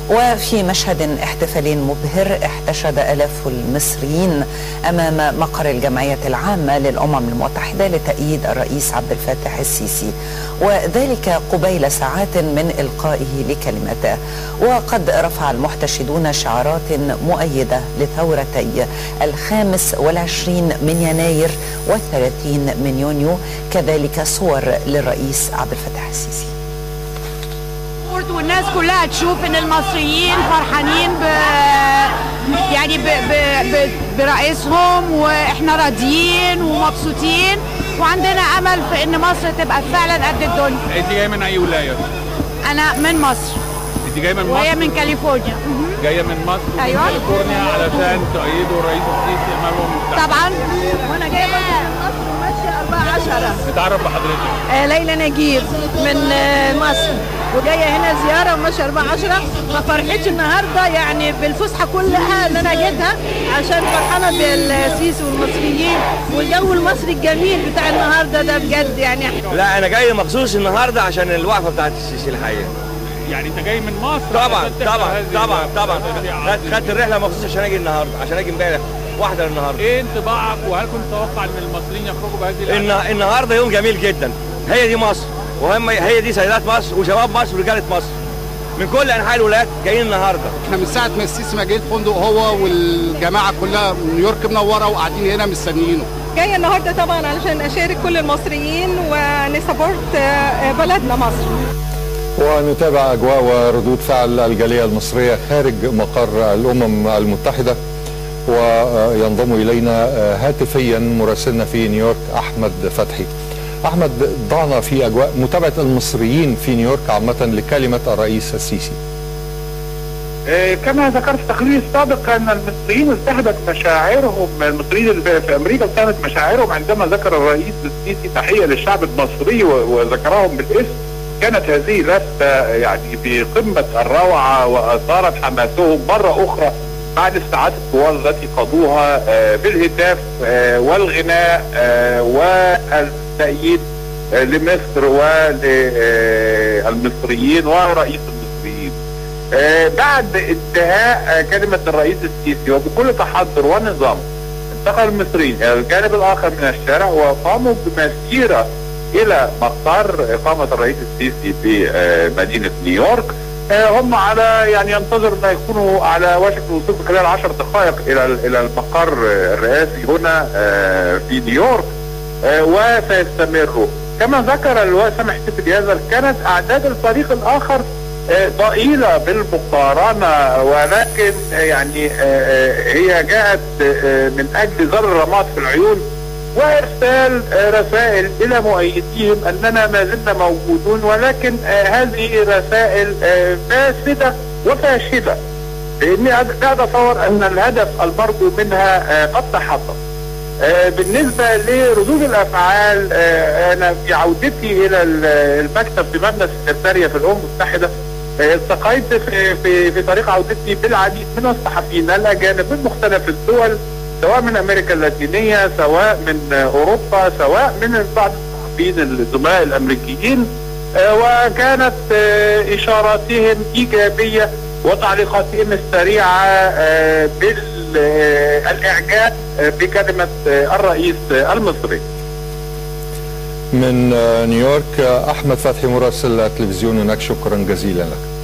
وفي مشهد احتفالي مبهر احتشد الاف المصريين امام مقر الجمعيه العامه للامم المتحده لتأييد الرئيس عبد الفتاح السيسي وذلك قبيل ساعات من القائه لكلمته وقد رفع المحتشدون شعارات مؤيده لثورتي الخامس والعشرين من يناير والثلاثين من يونيو كذلك صور للرئيس عبد الفتاح السيسي والناس كلها تشوف ان المصريين فرحانين ب يعني ب... ب... ب... برئيسهم واحنا راضيين ومبسوطين وعندنا امل في ان مصر تبقى فعلا قد الدنيا انت جايه من اي ولايه؟ انا من مصر انت جايه من مصر؟ وهي من كاليفورنيا جايه من مصر أيوة. من كاليفورنيا علشان تؤيدوا الرئيس السيسي امام الامم المتحده طبعا وانا جايه من مصر وماشيه 14 نتعرف بحضرتك آه ليلى نجيب من آه مصر وجايه هنا زياره وماشيه 14 ما فرحتش النهارده يعني بالفسحه كلها اللي انا جيتها عشان فرحانه بالسيسي والمصريين والجو المصري الجميل بتاع النهارده ده بجد يعني لا انا جاي مخصوص النهارده عشان الوقفه بتاعت السيسي الحقيقه يعني انت جاي من مصر طبعا علشان تحضر طبعا هذه طبعا طبعا الفعالية. خدت خدت الرحله مخصوص عشان اجي النهارده عشان اجي امبارح واحده النهارده ايه انطباعك وهل كنت تتوقع ان المصريين يخرجوا بهذه الن- الاعلام؟ النهارده يوم جميل جدا هي دي مصر وهم هي دي سيدات مصر وشباب مصر ورجاله مصر من كل انحاء الولايات جايين النهارده احنا من ساعه ما السيسي ما جه الفندق هو والجماعه كلها من نيويورك منوره وقاعدين هنا مستنيينه جايه النهارده طبعا علشان اشارك كل المصريين ونسبورت بلدنا مصر ونتابع أجواء وردود فعل الجالية المصرية خارج مقر الأمم المتحدة وينضم إلينا هاتفيا مراسلنا في نيويورك أحمد فتحي أحمد ضعنا في أجواء متابعة المصريين في نيويورك عامة لكلمة الرئيس السيسي آه، كما ذكرت في تقريري السابق ان المصريين ازدهدت مشاعرهم المصريين اللي في امريكا كانت مشاعرهم عندما ذكر الرئيس السيسي تحيه للشعب المصري و- وذكرهم بالاسم كانت هذه لفته يعني في قمه الروعه واثارت حماسهم مره اخرى بعد الساعات الطوال التي قضوها آه، بالهتاف آه، والغناء آه، والتأييد آه، لمصر وللمصريين ورئيس المصريين آه، بعد انتهاء آه، كلمة الرئيس السيسي وبكل تحضر ونظام انتقل المصريين إلى الجانب الآخر من الشارع وقاموا بمسيرة إلى مقر إقامة الرئيس السيسي في آه، مدينة نيويورك آه، هم على يعني ينتظر ان يكونوا على وشك الوصول في خلال 10 دقائق الى الى المقر آه، الرئاسي هنا آه، في نيويورك آه، وسيستمروا كما ذكر اللواء سامح حسين ياسر كانت اعداد الفريق الاخر آه، ضئيله بالمقارنه ولكن آه، يعني آه، آه، هي جاءت آه، من اجل زر الرماد في العيون وارسال آه، رسائل الى مؤيديهم اننا ما زلنا موجودون ولكن آه، هذه رسائل آه، فاسده وفاشله لاني لا اتصور ان الهدف المرجو منها آه، قد تحقق آه، بالنسبة لردود الأفعال آه، أنا في عودتي إلى ال- المكتب في مبنى السكرتارية في الأمم المتحدة آه، التقيت في, في, في طريق عودتي بالعديد من الصحفيين الأجانب من مختلف الدول سواء من أمريكا اللاتينية سواء من آه، أوروبا سواء من بعض الصحفيين الزملاء الأمريكيين آه، وكانت آه، إشاراتهم إيجابية وتعليقاتهم السريعة آه، بالإعجاب بكلمة آه، الرئيس آه، المصري من نيويورك أحمد فتحي مراسل التلفزيون هناك شكرا جزيلا لك